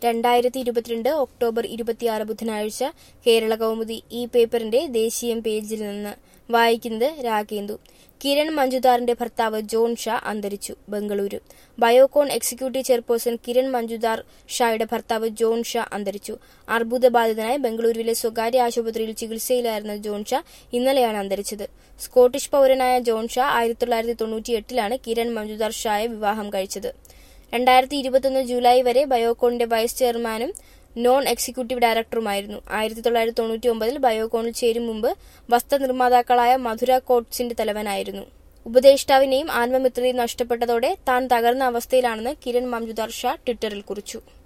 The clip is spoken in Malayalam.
രണ്ടായിരത്തി ഇരുപത്തിരണ്ട് ഒക്ടോബർ ഇരുപത്തിയാറ് ബുധനാഴ്ച കേരള കൗമുദി ഈ പേപ്പറിന്റെ ദേശീയം പേജിൽ നിന്ന് വായിക്കുന്നത് രാഗേന്ദു കിരൺ മഞ്ജുദാറിന്റെ ഭർത്താവ് ജോൺ ഷാ അന്തരിച്ചു Bengaluru Biocon executive chairperson Kiran Mazumdar ഷായുടെ ഭർത്താവ് ജോൺ ഷാ അന്തരിച്ചു അർബുദബാധിതനായി ബംഗളൂരുവിലെ സ്വകാര്യ ആശുപത്രിയിൽ ചികിത്സയിലായിരുന്ന ജോൺ ഷാ ഇന്നലെയാണ് അന്തരിച്ചത് സ്കോട്ടിഷ് പൌരനായ ജോൺ ഷാ ആയിരത്തി തൊള്ളായിരത്തി തൊണ്ണൂറ്റിയെട്ടിലാണ് കിരൺ മഞ്ജുദാർ ഷായെ വിവാഹം കഴിച്ചത് രണ്ടായിരത്തി ഇരുപത്തൊന്ന് ജൂലൈ വരെ ബയോകോണിന്റെ വൈസ് ചെയർമാനും നോൺ എക്സിക്യൂട്ടീവ് ഡയറക്ടറുമായിരുന്നു ആയിരത്തി തൊള്ളായിരത്തി തൊണ്ണൂറ്റി ഒമ്പതിൽ ബയോകോണിൽ ചേരും മുമ്പ് വസ്ത്രനിർമ്മാതാക്കളായ മധുര കോട്സിന്റെ തലവനായിരുന്നു ഉപദേഷ്ടാവിനെയും ആത്മമിത്രതയും നഷ്ടപ്പെട്ടതോടെ താൻ തകർന്ന അവസ്ഥയിലാണെന്ന് കിരൺ മംജുദാർ ഷാ ട്വിറ്ററിൽ കുറിച്ചു